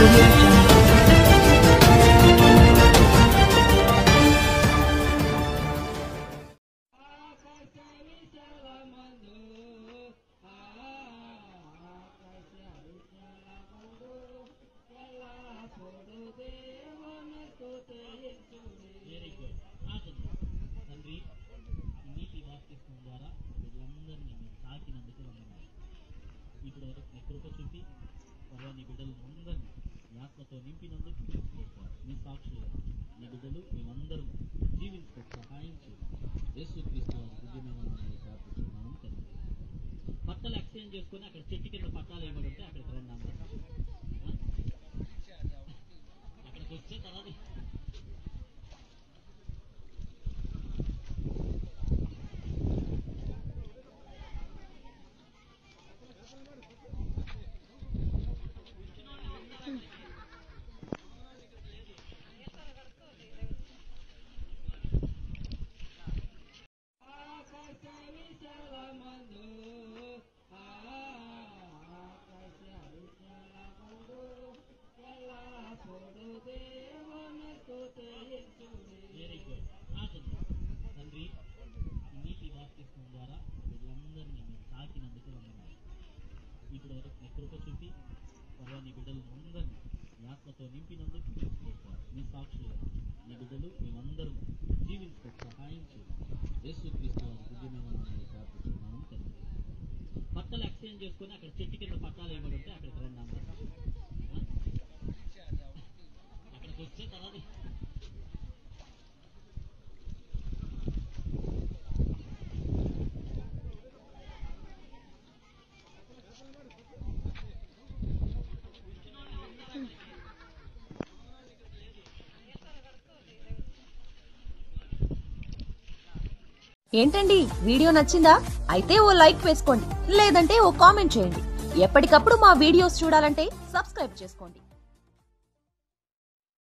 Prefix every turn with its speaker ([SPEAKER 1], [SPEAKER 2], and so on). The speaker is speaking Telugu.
[SPEAKER 1] audio jungle.
[SPEAKER 2] వెరీ గుడ్ ఆచండి తండ్రి ఈ నీతి బాప్తిస్మం ద్వారా వీళ్ళందరినీ మీరు తాకినందుకు వందనాలు ఇప్పుడు వరకు నీ కృప చూపి ప్రభావ నీ బిడ్డలు అందరినీ మీ ఆత్మతో నింపినందుకు స్తోత్రాలు. మీ సాక్షులుగా నీ బిడ్డలు మేమందరం జీవించుకో సహాయం చేయండి యేసు క్రీస్తు వారి దివ్యమైన నామములో ప్రార్థిస్తున్నాము తండ్రి బట్టలు ఎక్స్చేంజ్ చేసుకొని అక్కడ చెట్టు కింద పట్టాలు ఏమడి ఉంటే అక్కడికి రండి అందరూ ఆ? అక్కడికి వచ్చే తర్వాత వెరీ గుడ్ ఆచండి తండ్రి ఈ నీతి బాప్తిస్మం ద్వారా వీళ్ళందరినీ మీరు తాకినందుకు వందనాలు ఇప్పుడు వరకు నీ కృప చూపి ప్రభావ నీ బిడ్డలు అందరినీ మీ ఆత్మతో నింపినందుకు స్తోత్రాలు. మీ సాక్షులుగా నీ బిడ్డలు మేమందరం జీవించుకో సహాయం చేయండి యేసు క్రీస్తు వారి దివ్యమైన నామములో ప్రార్థిస్తున్నాము తండ్రి బట్టలు ఎక్స్చేంజ్ చేసుకొని అక్కడ చెట్టు కింద పట్టాలు ఏమడి ఉంటే అక్కడికి రండి అందరూ ఆ? అక్కడికి వచ్చే తర్వాత
[SPEAKER 3] ఏంటండి వీడియో నచ్చిందా అయితే ఓ లైక్ వేసుకోండి లేదంటే ఓ కామెంట్ చేయండి ఎప్పటికప్పుడు మా వీడియోస్ చూడాలంటే సబ్స్క్రైబ్ చేసుకోండి